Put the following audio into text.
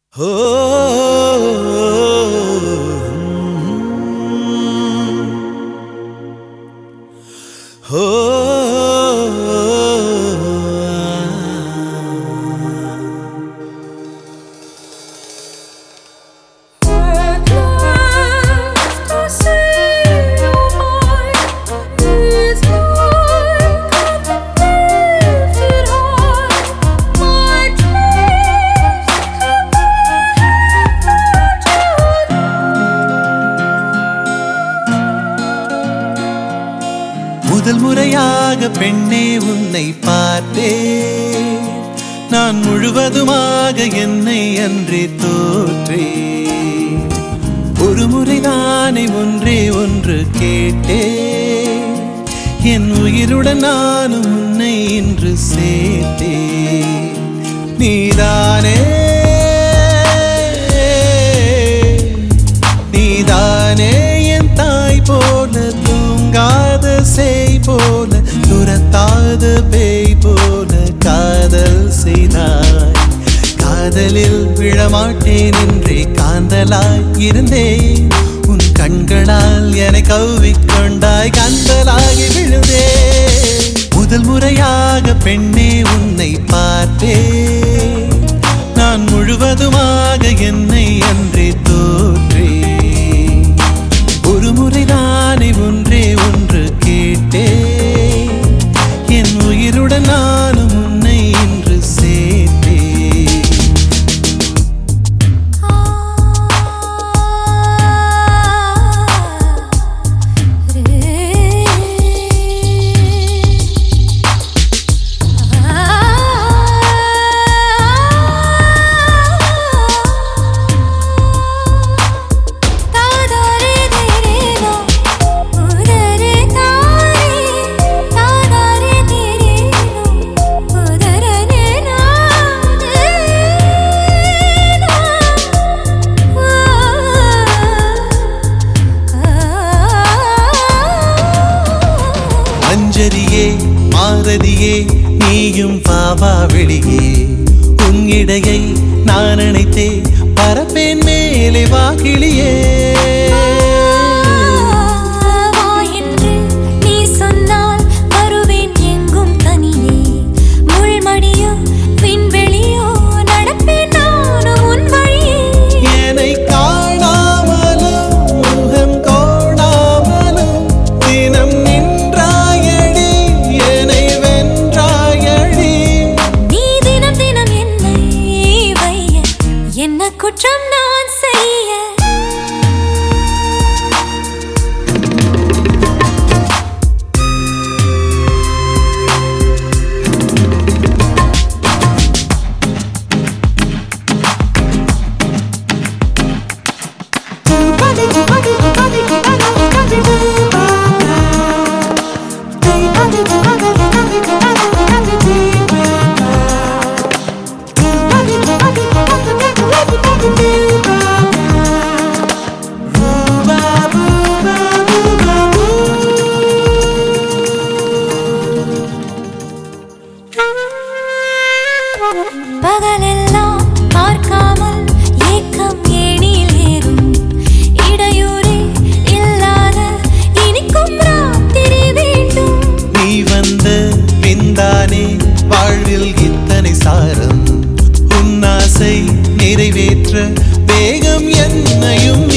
ஓ ஓ முதல் முறையாக பெண்ணே உன்னை பார்த்தேன் நான் முழுவதுமாக என்னை அன்றே தோற்றேன் ஒரு முறை நானே ஒன்றே ஒன்று கேட்டேன் என் உயிருடன் நானும் உன்னை இன்று சேர்த்தேன் நீதானே நீதானே என் தாய் போல தூங்காத செய் போல துரத்தாத பேய் போல காதல் செய்தாய் காதலில் விழமாட்டேன் என்றே காந்தலாய் இருந்தேன் உன் கண்களால் என்னை கவ்விக்கொண்டாய் கந்தலாகி விழுந்தேன் முதல் முறையாக பெண்ணே உன்னை பார்த்தேன் நான் முழுவதுமாக என்னை அன்றே தோற்றேன் ஒரு முறை நானே ஒன்றே ஒன்று கேட்டேன் என் உயிருடன் நானும் உன்னை இன்று சேர்த்தேன் மஞ்சரியே மாரதியே நீயும் பாவா வெளியே உன் இடையை நான் நினைத்தே பரப்பேன் மேலே வாகிலியே என்று நீ சொன்னால் வருவேன் எங்கும் தனியே முள்மடியோ விண்வெளியோ நடப்பேன் நானும் உன் வழியே என்னை காணாமலும் முகம் கோணாமலும் தினம் நின்றாயடி என்னை வென்றாயடி நீ தினம் தினம் என்னை வைய என்ன குற்றம் நான் செய்ய பகலெல்லாம் பார்க்காமல் ஏக்கம் ஏணியில் ஏறும் இடையூறே இல்லாத இனிக்கும் ராத்திரி வேண்டும் நீ வந்த பின்தானே வாழ்வில் இத்தனை சாரம் உன் ஆசை நிறைவேற்ற வேகம் என்னையும்